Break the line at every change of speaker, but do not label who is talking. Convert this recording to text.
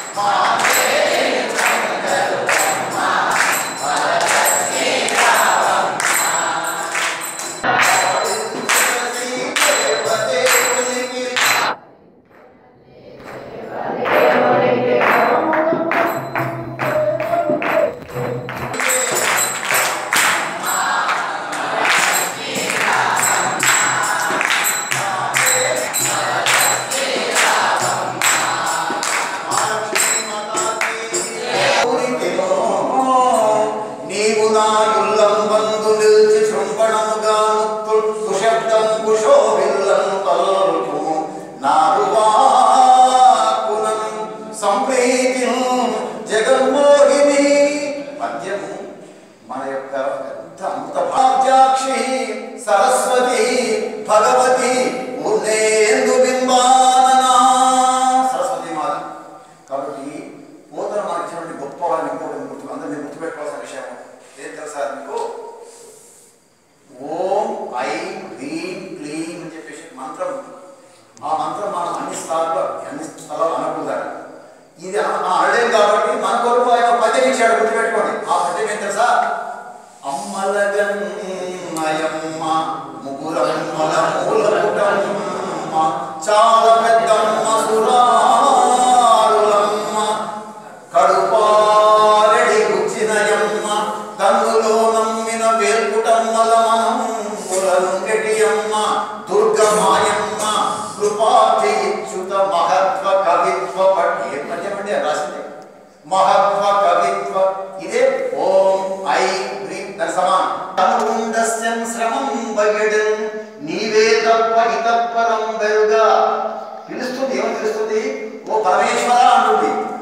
నీవు నా యుల్లం బంధు నిలిచి శృంభణముగా ముత్తుల్ కుశబ్దం కుశోభిల్లం పల్కు నారువాకునం సంప్రీతి జగన్మోహిని పద్యము మన యొక్క పెద్ద అమృత భాగ్యాక్షి సరస్వతి భగవతి పూర్ణేందు బింబాననా సరస్వతి మాత కాబట్టి పోతన మార్చినటువంటి గొప్ప వాళ్ళని ఇంకోటి గుర్తు అందరినీ గుర్తుపెట్టుకోవాల్సిన విషయం ఏం తెలుసా మీకు ఓం ఐం హ్రీం క్లీం అని చెప్పేసి మంత్రం ఉంది. ఆ మంత్రం మనం అన్ని స్థలాల్లో అన్ని స్థలాలు అనకూడదు ఇది మన అడలేం కాబట్టి మన కొరకు ఆయన ఒక పద్యం ఇచ్చాడు గుర్తుపెట్టుకోండి ఆ పద్యం ఏం తెలుసా అమ్మలగన్నయమ్మ ముగురమ్మల మూలపుటమ్మ చాలా పెద్దమ్మ సురారులమ్మ కడుపారెడి గుచ్చినయమ్మ కన్నులో నమ్మిన వేల్పుటమ్మల మనం పులనుంగటియమ్మ దుర్గమాయమ్మ కృపాతి ఇచ్చుత మహత్వ కవిత్వ పట్టి ఏం పద్యమండి అది రాసింది మహత్వ కవిత్వ ఇదే ఓం ఐ హ్రీం దాని సమానం తనుండస్యం శ్రమం బయడన్ నీవే తప్ప ఇతప్పరం బెరుగా పిలుస్తుంది ఏమని పిలుస్తుంది ఓ పరమేశ్వర అంటుంది